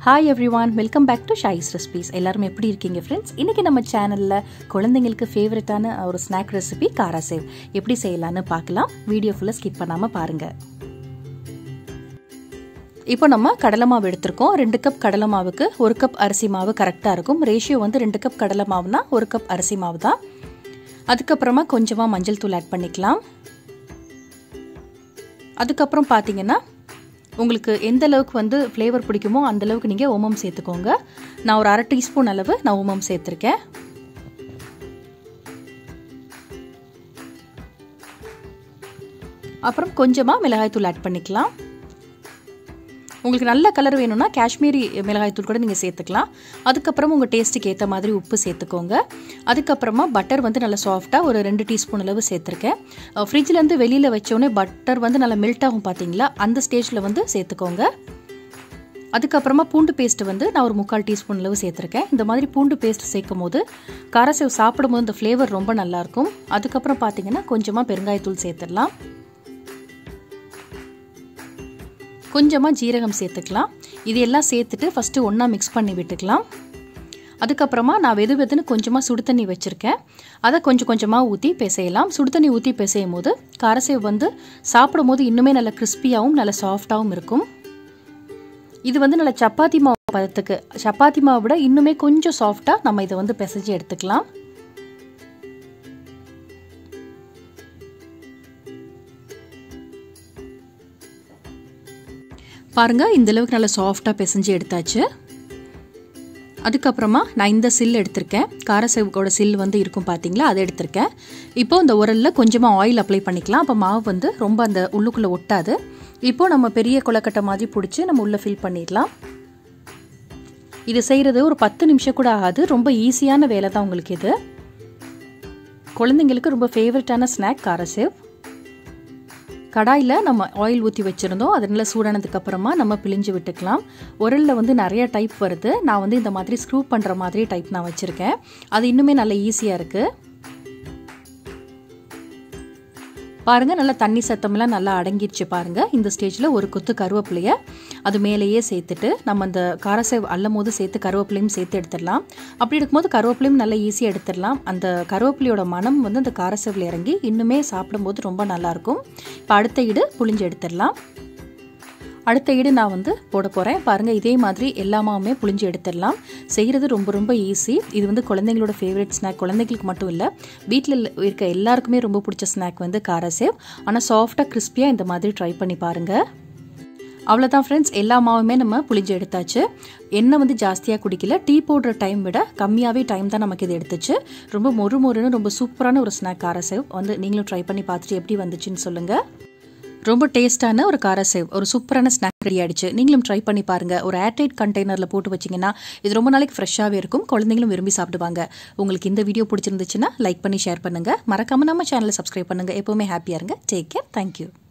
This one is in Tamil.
hi everyone welcome back to Shayi's recipes எல்லாரும் எப்படி இருக்கீங்க ஃப்ரெண்ட்ஸ் இன்றைக்கி நம்ம சேனலில் குழந்தைங்களுக்கு ஃபேவரட்டான ஒரு ஸ்நாக் ரெசிபி காரா சேவ் எப்படி செய்யலான்னு பார்க்கலாம் வீடியோ ஃபுல்லாக ஸ்கிப் பண்ணாமல் பாருங்கள் இப்போ நம்ம கடலை மாவு எடுத்திருக்கோம் ரெண்டு கப் கடலை மாவுக்கு ஒரு கப் அரிசி மாவு கரெக்டாக இருக்கும் ரேஷியோ வந்து ரெண்டு கப் கடலை மாவுனா ஒரு கப் அரிசி மாவு தான் அதுக்கப்புறமா கொஞ்சமாக மஞ்சள் தூள் ஆட் பண்ணிக்கலாம் அதுக்கப்புறம் பார்த்தீங்கன்னா உங்களுக்கு எந்த அளவுக்கு வந்து ஃப்ளேவர் பிடிக்குமோ அந்த அளவுக்கு நீங்கள் ஓமம் சேர்த்துக்கோங்க நான் ஒரு அரை டீஸ்பூன் அளவு நான் ஓமம் சேர்த்துருக்கேன் அப்புறம் கொஞ்சமாக மிளகாய்த்தூள் ஆட் பண்ணிக்கலாம் உங்களுக்கு நல்ல கலர் வேணும்னா காஷ்மீரி மிளகாய்த்தூள் கூட நீங்கள் சேர்த்துக்கலாம் அதுக்கப்புறம் உங்கள் டேஸ்ட்டுக்கு ஏற்ற மாதிரி உப்பு சேர்த்துக்கோங்க அதுக்கப்புறமா பட்டர் வந்து நல்லா சாஃப்டாக ஒரு ரெண்டு டீஸ்பூன் அளவு சேர்த்துருக்கேன் ஃப்ரிட்ஜ்லேருந்து வெளியில் வச்சோடனே பட்டர் வந்து நல்லா மெல்ட் ஆகும் பார்த்தீங்களா அந்த ஸ்டேஜில் வந்து சேர்த்துக்கோங்க அதுக்கப்புறமா பூண்டு பேஸ்ட் வந்து நான் ஒரு முக்கால் டீஸ்பூன் அளவு சேர்த்துருக்கேன் இந்த மாதிரி பூண்டு பேஸ்ட் சேர்க்கும் போது காரசேவ் சாப்பிடும்போது இந்த ஃப்ளேவர் ரொம்ப நல்லாயிருக்கும் அதுக்கப்புறம் பார்த்தீங்கன்னா கொஞ்சமாக பெருங்காயத்தூள் சேர்த்துடலாம் கொஞ்சமாக ஜீரகம் சேர்த்துக்கலாம் இது எல்லாம் சேர்த்துட்டு ஃபஸ்ட்டு ஒன்றா மிக்ஸ் பண்ணி விட்டுக்கலாம் அதுக்கப்புறமா நான் வெது வெதுன்னு கொஞ்சமாக சுடு தண்ணி வச்சுருக்கேன் அதை கொஞ்சம் கொஞ்சமாக ஊற்றி பிசையலாம் சுடு தண்ணி ஊற்றி பிசையும் போது காரசேவ் வந்து சாப்பிடும் போது இன்னுமே நல்ல கிறிஸ்பியாகவும் நல்ல சாஃப்டாகவும் இருக்கும் இது வந்து நல்ல சப்பாத்தி மாவு பதத்துக்கு சப்பாத்தி மாவை விட இன்னுமே கொஞ்சம் சாஃப்டாக நம்ம இதை வந்து பிசைஞ்சு எடுத்துக்கலாம் பாருங்கள் இந்த அளவுக்கு நல்லா சாஃப்டாக பிசைஞ்சு எடுத்தாச்சு அதுக்கப்புறமா நான் இந்த சில் எடுத்திருக்கேன் காரசேவுக்கோட சில் வந்து இருக்கும் பார்த்தீங்களா அதை எடுத்திருக்கேன் இப்போ இந்த உரலில் கொஞ்சமாக ஆயில் அப்ளை பண்ணிக்கலாம் அப்போ மாவு வந்து ரொம்ப அந்த உள்ளுக்குள்ளே ஒட்டாது இப்போது நம்ம பெரிய கொலக்கட்டை மாதிரி பிடிச்சி நம்ம உள்ளே ஃபில் பண்ணிடலாம் இது செய்கிறது ஒரு பத்து நிமிஷம் கூட ஆகாது ரொம்ப ஈஸியான வேலை தான் உங்களுக்கு இது குழந்தைங்களுக்கு ரொம்ப ஃபேவரட்டான ஸ்நாக் காரசேவ் கடாயில் நம்ம ஆயில் ஊற்றி வச்சுருந்தோம் அதனால் சூடானதுக்கு அப்புறமா நம்ம பிழிஞ்சு விட்டுக்கலாம் உரலில் வந்து நிறைய டைப் வருது நான் வந்து இந்த மாதிரி ஸ்க்ரூ பண்ணுற மாதிரி டைப் நான் வச்சுருக்கேன் அது இன்னுமே நல்ல ஈஸியாக இருக்குது பாருங்கள் நல்லா தண்ணி சத்தமெல்லாம் நல்லா அடங்கிடுச்சு பாருங்கள் இந்த ஸ்டேஜில் ஒரு கொத்து கருவேப்பிலையை அது மேலேயே சேர்த்துட்டு நம்ம அந்த காரசேவ் அள்ளும் போது சேர்த்து கருவேப்பிலையும் சேர்த்து எடுத்துடலாம் அப்படி எடுக்கும்போது கருவேப்பிலையும் நல்லா ஈஸியாக எடுத்துடலாம் அந்த கருவேப்பிலையோட மனம் வந்து அந்த காரசேவில் இறங்கி இன்னுமே சாப்பிடும்போது ரொம்ப நல்லாயிருக்கும் இப்போ அடுத்த ஈடு புளிஞ்சு எடுத்துடலாம் அடுத்த ஈடு நான் வந்து போட போகிறேன் பாருங்கள் இதே மாதிரி எல்லாமே புளிஞ்சு எடுத்துடலாம் செய்கிறது ரொம்ப ரொம்ப ஈஸி இது வந்து குழந்தைங்களோட ஃபேவரட் ஸ்நாக் குழந்தைங்களுக்கு மட்டும் இல்லை வீட்டில் இருக்க எல்லாருக்குமே ரொம்ப பிடிச்ச ஸ்நாக் வந்து காரசேவ் ஆனால் சாஃப்டாக கிறிஸ்பியாக இந்த மாதிரி ட்ரை பண்ணி பாருங்கள் அவ்வளோதான் ஃப்ரெண்ட்ஸ் எல்லா மாவுமே நம்ம புளிஞ்சு எடுத்தாச்சு எண்ணெய் வந்து ஜாஸ்தியாக குடிக்கல டீ போடுற டைம் விட கம்மியாகவே டைம் தான் நமக்கு இது எடுத்துச்சு ரொம்ப மொறு மொறுன்னு ரொம்ப சூப்பரான ஒரு ஸ்நாக் காரசேவ் வந்து நீங்களும் ட்ரை பண்ணி பார்த்துட்டு எப்படி வந்துச்சுன்னு சொல்லுங்கள் ரொம்ப டேஸ்டான ஒரு காரசேவ் ஒரு சூப்பரான ஸ்நாக் ரெடி ஆயிடுச்சு நீங்களும் ட்ரை பண்ணி பாருங்க ஒரு ஏர்டைட் கண்டெய்னரில் போட்டு வச்சிங்கன்னா இது ரொம்ப நாளைக்கு ஃப்ரெஷ்ஷாகவே இருக்கும் குழந்தைங்களும் விரும்பி சாப்பிடுவாங்க உங்களுக்கு இந்த வீடியோ பிடிச்சிருந்துச்சுன்னா லைக் பண்ணி ஷேர் பண்ணுங்கள் மறக்காமல் நம்ம சேனலை சப்ஸ்கிரைப் பண்ணுங்கள் எப்போவுமே ஹாப்பியாக இருங்க டேக் கேர் தேங்க்யூ